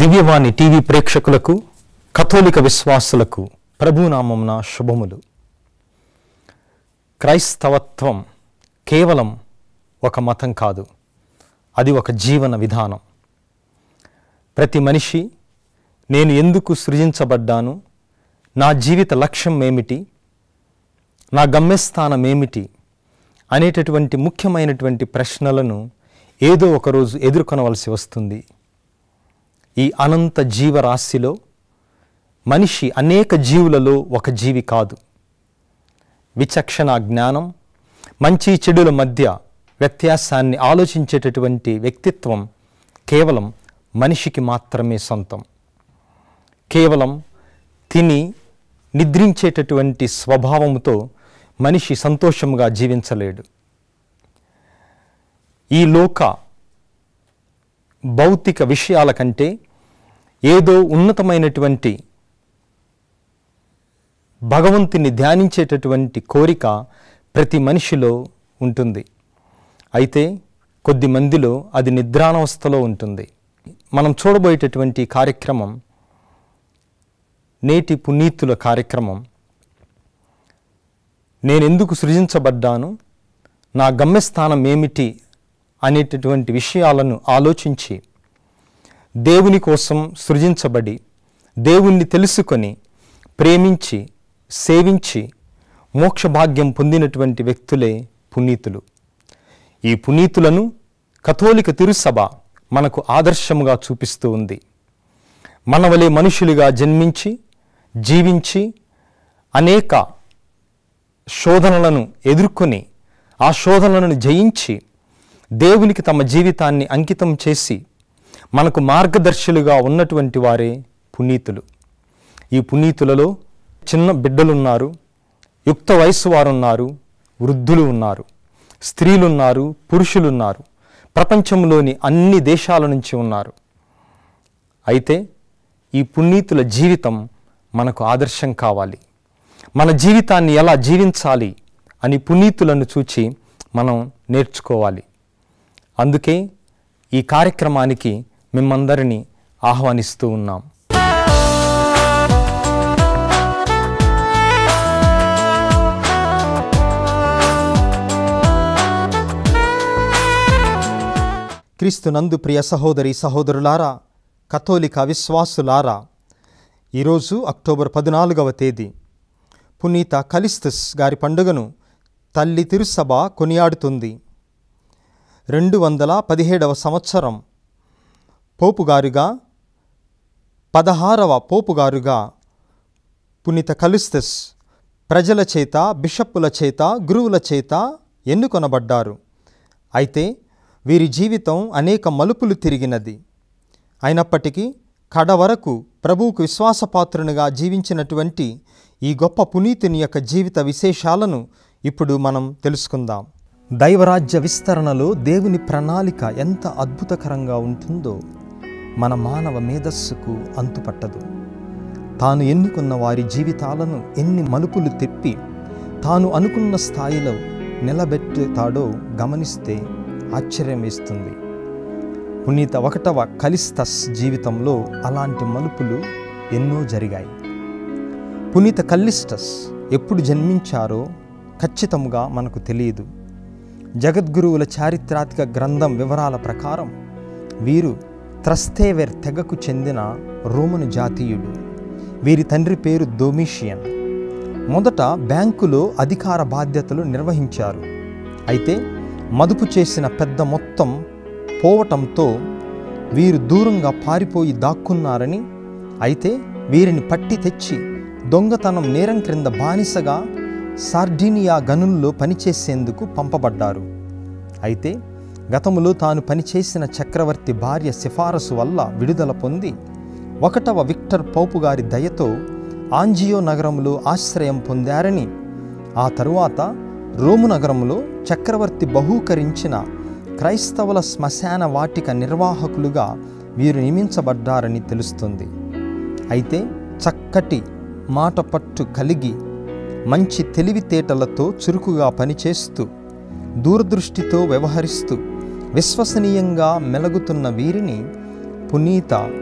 దివ్యవాణి TV ప్రేక్షకులకు కథోలిక విశ్వాసులకు ప్రభునామమున శుభములు క్రైస్తవత్వం కేవలం ఒక మతం కాదు అది ఒక జీవన విధానం ప్రతి మనిషి నేను ఎందుకు సృజించబడ్డాను నా జీవిత లక్ష్యం ఏమిటి నా గమ్యస్థానం ఏమిటి అనేటటువంటి ముఖ్యమైనటువంటి ప్రశ్నలను ఏదో ఒకరోజు ఎదుర్కొనవలసి వస్తుంది ఈ అనంత జీవరాశిలో మనిషి అనేక జీవులలో ఒక జీవి కాదు విచక్షణ జ్ఞానం మంచి చెడుల మధ్య వ్యత్యాసాన్ని ఆలోచించేటటువంటి వ్యక్తిత్వం కేవలం మనిషికి మాత్రమే సొంతం కేవలం తిని నిద్రించేటటువంటి స్వభావంతో మనిషి సంతోషంగా జీవించలేడు ఈ లోక భౌతిక విషయాల కంటే ఏదో ఉన్నతమైనటువంటి భగవంతుని ధ్యానించేటటువంటి కోరిక ప్రతి మనిషిలో ఉంటుంది అయితే కొద్ది మందిలో అది నిద్రానవస్థలో ఉంటుంది మనం చూడబోయేటటువంటి కార్యక్రమం నేటి పునీతుల కార్యక్రమం నేనెందుకు సృజించబడ్డాను నా గమ్యస్థానం ఏమిటి అనేటటువంటి విషయాలను ఆలోచించి దేవుని కోసం సృజించబడి దేవుణ్ణి తెలుసుకొని ప్రేమించి సేవించి మోక్షభాగ్యం పొందినటువంటి వ్యక్తులే పునీతులు ఈ పునీతులను కథోలిక తిరుసభ మనకు ఆదర్శముగా చూపిస్తూ ఉంది మన వలె మనుషులుగా జన్మించి జీవించి అనేక శోధనలను ఎదుర్కొని ఆ శోధనలను జయించి దేవునికి తమ జీవితాన్ని అంకితం చేసి మనకు మార్గదర్శులుగా ఉన్నటువంటి వారే పునీతులు ఈ పునీతులలో చిన్న బిడ్డలున్నారు యుక్త వయస్సు వారున్నారు వృద్ధులు ఉన్నారు స్త్రీలున్నారు పురుషులున్నారు ప్రపంచంలోని అన్ని దేశాల నుంచి ఉన్నారు అయితే ఈ పునీతుల జీవితం మనకు ఆదర్శం కావాలి మన జీవితాన్ని ఎలా జీవించాలి అని పునీతులను చూచి మనం నేర్చుకోవాలి అందుకే ఈ కార్యక్రమానికి మిమ్మందరినీ ఆహ్వానిస్తూ ఉన్నాం క్రీస్తునందు ప్రియ సహోదరి సహోదరులారా కథోలిక విశ్వాసులారా ఈరోజు అక్టోబర్ పద్నాలుగవ తేదీ పునీత కలిస్తస్ గారి పండుగను తల్లి తిరుసభ కొనియాడుతుంది రెండు వందల పదిహేడవ సంవత్సరం పోపుగారుగా పదహారవ పోపుగారుగా పునీత కలిస్తస్ ప్రజల చేత బిషప్పుల చేత గురువుల చేత ఎన్నుకొనబడ్డారు అయితే వీరి జీవితం అనేక మలుపులు తిరిగినది అయినప్పటికీ కడ వరకు ప్రభువుకు విశ్వాసపాత్రునిగా జీవించినటువంటి ఈ గొప్ప పునీతుని యొక్క జీవిత విశేషాలను ఇప్పుడు మనం తెలుసుకుందాం దైవరాజ్య విస్తరణలో దేవుని ప్రణాళిక ఎంత అద్భుతకరంగా ఉంటుందో మన మానవ మేధస్సుకు అంతుపట్టదు తాను ఎన్నుకున్న వారి జీవితాలను ఎన్ని మలుపులు తిప్పి తాను అనుకున్న స్థాయిలో నిలబెట్టుతాడో గమనిస్తే ఆశ్చర్యం వేస్తుంది పునీత ఒకటవ కలిస్తస్ జీవితంలో అలాంటి మలుపులు ఎన్నో జరిగాయి పునీత కల్లిస్టస్ ఎప్పుడు జన్మించారో ఖచ్చితంగా మనకు తెలియదు జగద్గురువుల చారిత్రాత్మక గ్రంథం వివరాల ప్రకారం వీరు త్రస్తేవెర్ తెగకు చెందిన రోమను జాతీయుడు వీరి తండ్రి పేరు దోమిషియన్ మొదట బ్యాంకులో అధికార బాధ్యతలు నిర్వహించారు అయితే మదుపు చేసిన పెద్ద మొత్తం పోవటంతో వీరు దూరంగా పారిపోయి దాక్కున్నారని అయితే వీరిని పట్టి తెచ్చి దొంగతనం నేరం క్రింద బానిసగా సార్డినియా గనుల్లో పనిచేసేందుకు పంపబడ్డారు అయితే గతములో తాను పనిచేసిన చక్రవర్తి భార్య సిఫారసు వల్ల విడుదల పొంది ఒకటవ విక్టర్ పోపు గారి దయతో ఆంజియో నగరంలో ఆశ్రయం పొందారని ఆ తరువాత రోము నగరంలో చక్రవర్తి బహూకరించిన క్రైస్తవుల శ్మశాన వాటిక నిర్వాహకులుగా వీరు నియమించబడ్డారని తెలుస్తుంది అయితే చక్కటి మాట పట్టు కలిగి మంచి తెలివితేటలతో చురుకుగా పనిచేస్తూ దూరదృష్టితో వ్యవహరిస్తూ విశ్వసనీయంగా మెలగుతున్న వీరిని పునీత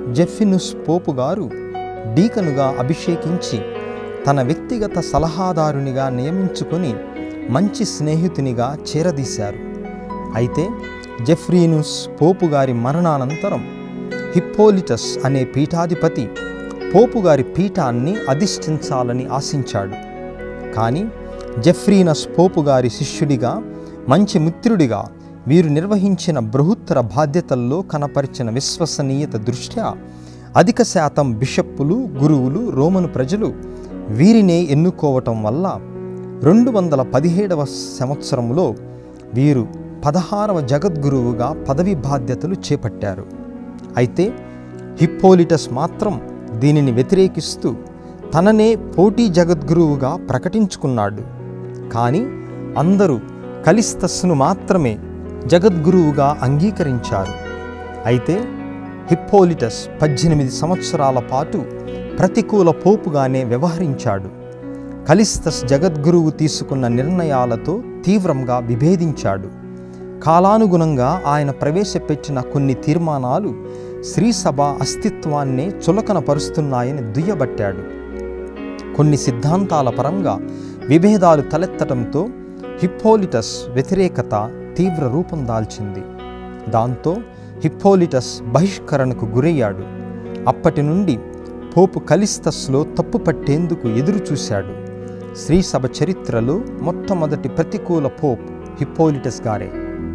జెఫినుస్ పోపు గారు డీకనుగా అభిషేకించి తన వ్యక్తిగత సలహాదారునిగా నియమించుకొని మంచి స్నేహితునిగా చేరదీశారు అయితే జెఫ్రీనుస్ పోపు గారి మరణానంతరం హిప్పోలిటస్ అనే పీఠాధిపతి పోపు గారి పీఠాన్ని అధిష్ఠించాలని ఆశించాడు కానీ జెఫ్రీనస్ పోపు గారి శిష్యుడిగా మంచి మిత్రుడిగా వీరు నిర్వహించిన బృహత్తర బాధ్యతల్లో కనపరిచిన విశ్వసనీయత దృష్ట్యా అధిక శాతం బిషప్పులు గురువులు రోమను ప్రజలు వీరినే ఎన్నుకోవటం వల్ల రెండు వందల పదిహేడవ సంవత్సరంలో వీరు పదహారవ జగద్గురువుగా పదవి బాధ్యతలు చేపట్టారు అయితే హిప్పోలిటస్ మాత్రం దీనిని వ్యతిరేకిస్తూ తననే పోటీ జగద్గురువుగా ప్రకటించుకున్నాడు కానీ అందరూ కలిస్తస్ను మాత్రమే జగద్గురువుగా అంగీకరించారు అయితే హిప్పోలిటస్ పద్దెనిమిది సంవత్సరాల పాటు ప్రతికూల పోపుగానే వ్యవహరించాడు కలిస్తస్ జగద్గురువు తీసుకున్న నిర్ణయాలతో తీవ్రంగా విభేదించాడు కాలానుగుణంగా ఆయన ప్రవేశపెట్టిన కొన్ని తీర్మానాలు శ్రీసభ అస్తిత్వాన్నే చులకనపరుస్తున్నాయని దుయ్యబట్టాడు కొన్ని సిద్ధాంతాల పరంగా విభేదాలు తలెత్తడంతో హిప్పోలిటస్ వ్యతిరేకత తీవ్ర రూపం దాల్చింది దాంతో హిప్పోలిటస్ బహిష్కరణకు గురయ్యాడు అప్పటి నుండి పోపు కలిస్తస్లో తప్పు పట్టేందుకు ఎదురు చూశాడు శ్రీసభ చరిత్రలో మొట్టమొదటి ప్రతికూల పోప్ హిప్పోలిటస్ గారే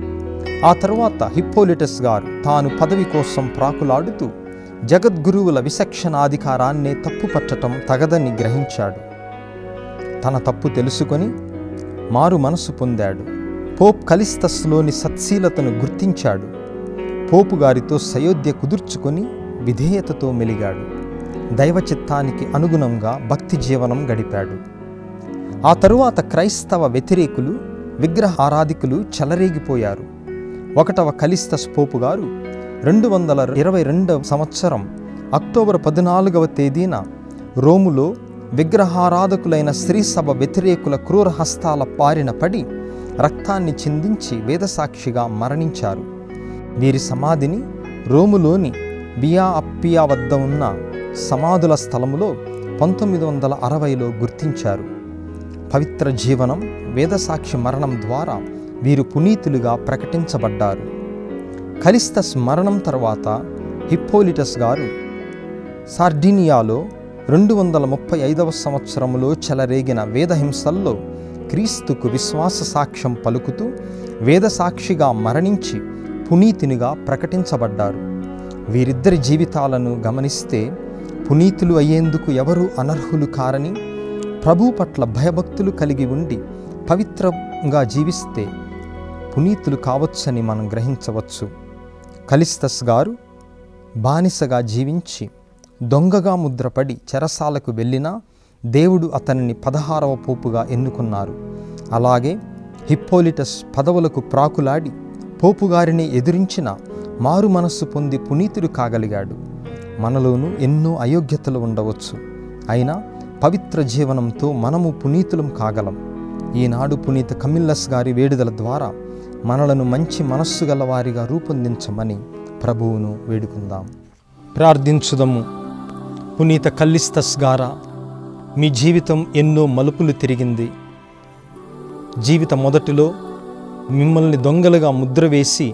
ఆ తరువాత హిప్పోలిటస్ గారు తాను పదవి కోసం ప్రాకులాడుతూ జగద్గురువుల విచక్షణాధికారాన్నే తప్పుపట్టటం తగదని గ్రహించాడు తన తప్పు తెలుసుకొని మారు మనసు పొందాడు పోప్ కలిస్తస్లోని సత్శీలతను గుర్తించాడు పోపు గారితో సయోధ్య కుదుర్చుకొని విధేయతతో మెలిగాడు దైవ చిత్తానికి అనుగుణంగా భక్తి జీవనం గడిపాడు ఆ తరువాత క్రైస్తవ వ్యతిరేకులు విగ్రహ ఆరాధికులు చెలరేగిపోయారు ఒకటవ కలిస్తస్ పోపు గారు రెండు వందల ఇరవై రెండవ సంవత్సరం అక్టోబర్ పద్నాలుగవ తేదీన రోములో విగ్రహారాధకులైన స్త్రీసభ వ్యతిరేకుల క్రూర హస్తాల పారిన పడి రక్తాన్ని చిందించి వేదసాక్షిగా మరణించారు వీరి సమాధిని రోములోని బియా అప్పియా వద్ద ఉన్న సమాధుల స్థలములో పంతొమ్మిది వందల అరవైలో గుర్తించారు పవిత్ర జీవనం వేదసాక్షి మరణం ద్వారా వీరు పునీతులుగా ప్రకటించబడ్డారు కలిస్తస్ మరణం తర్వాత హిప్పోలిటస్ గారు సార్డినియాలో రెండు వందల ముప్పై ఐదవ సంవత్సరములో చెలరేగిన వేదహింసల్లో క్రీస్తుకు విశ్వాస సాక్ష్యం పలుకుతూ వేదసాక్షిగా మరణించి పునీతునిగా ప్రకటించబడ్డారు వీరిద్దరి జీవితాలను గమనిస్తే పునీతులు అయ్యేందుకు ఎవరూ అనర్హులు కారని ప్రభు పట్ల భయభక్తులు కలిగి ఉండి పవిత్రంగా జీవిస్తే పునీతులు కావచ్చని మనం గ్రహించవచ్చు కలిస్తస్ గారు బానిసగా జీవించి దొంగగా ముద్రపడి చెరసాలకు వెళ్ళినా దేవుడు అతనిని పదహారవ పోపుగా ఎన్నుకున్నారు అలాగే హిప్పోలిటస్ పదవులకు ప్రాకులాడి పోపుగారిని ఎదిరించిన మారు మనస్సు పొంది పునీతుడు కాగలిగాడు మనలోనూ ఎన్నో అయోగ్యతలు ఉండవచ్చు అయినా పవిత్ర జీవనంతో మనము పునీతులం కాగలం ఈనాడు పునీత కమిల్లస్ గారి వేడుదల ద్వారా మనలను మంచి మనస్సు గల వారిగా రూపొందించమని ప్రభువును వేడుకుందాం ప్రార్థించుదము పునీత కల్లిస్తస్ గారా మీ జీవితం ఎన్నో మలుపులు తిరిగింది జీవిత మొదటిలో మిమ్మల్ని దొంగలుగా ముద్ర వేసి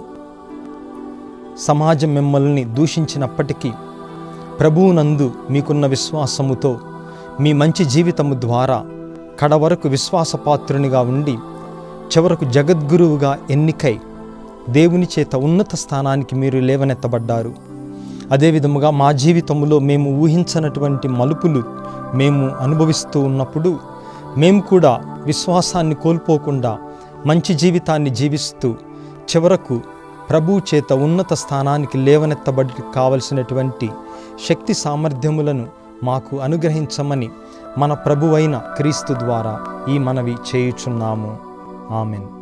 సమాజం మిమ్మల్ని దూషించినప్పటికీ ప్రభువునందు మీకున్న విశ్వాసముతో మీ మంచి జీవితము ద్వారా కడవరకు విశ్వాసపాత్రునిగా ఉండి చివరకు జగద్గురువుగా ఎన్నికై దేవుని చేత ఉన్నత స్థానానికి మీరు లేవనెత్తబడ్డారు అదేవిధముగా మా జీవితంలో మేము ఊహించనటువంటి మలుపులు మేము అనుభవిస్తూ ఉన్నప్పుడు మేము కూడా విశ్వాసాన్ని కోల్పోకుండా మంచి జీవితాన్ని జీవిస్తూ చివరకు ప్రభు చేత ఉన్నత స్థానానికి లేవనెత్తబడి కావలసినటువంటి శక్తి సామర్థ్యములను మాకు అనుగ్రహించమని మన ప్రభువైన క్రీస్తు ద్వారా ఈ మనవి చేయుచున్నాము ఆమెన్